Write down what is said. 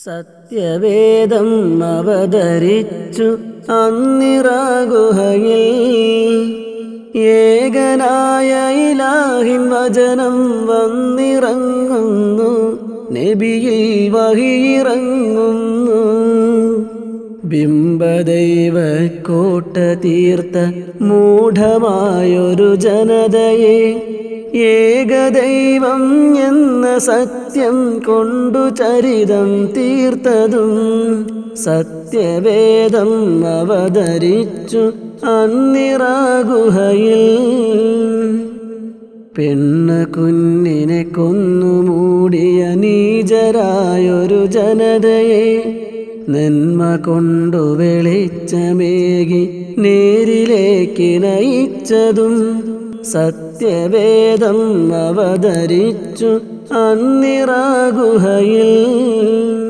സത്യവേദം അവതരിച്ചു അന്നിറഗുഹയിൽ ഏകനായ ഇലാഹിൻ വചനം വന്നിറങ്ങുന്നു നബിയിൽ വഹിയിറങ്ങുന്നു ബിംബദൈവ കോട്ട തീർത്ത മൂഢമായൊരു ജനതയെ ഏകദൈവം എന്ന സത്യം കൊണ്ടു ചരിതം തീർത്തതും സത്യവേദം അവതരിച്ചു അന്നിറാഗുഹയിൽ പെണ്ണ് കുഞ്ഞിനെ കൊന്നു മൂടിയ നീചരായൊരു ജനതയെ നന്മ കൊണ്ടു വെളിച്ചമേകി നേരിലേക്ക് നയിച്ചതും സത്യവേദം അവതരിച്ചു അന്നിറാഗുഹയിൽ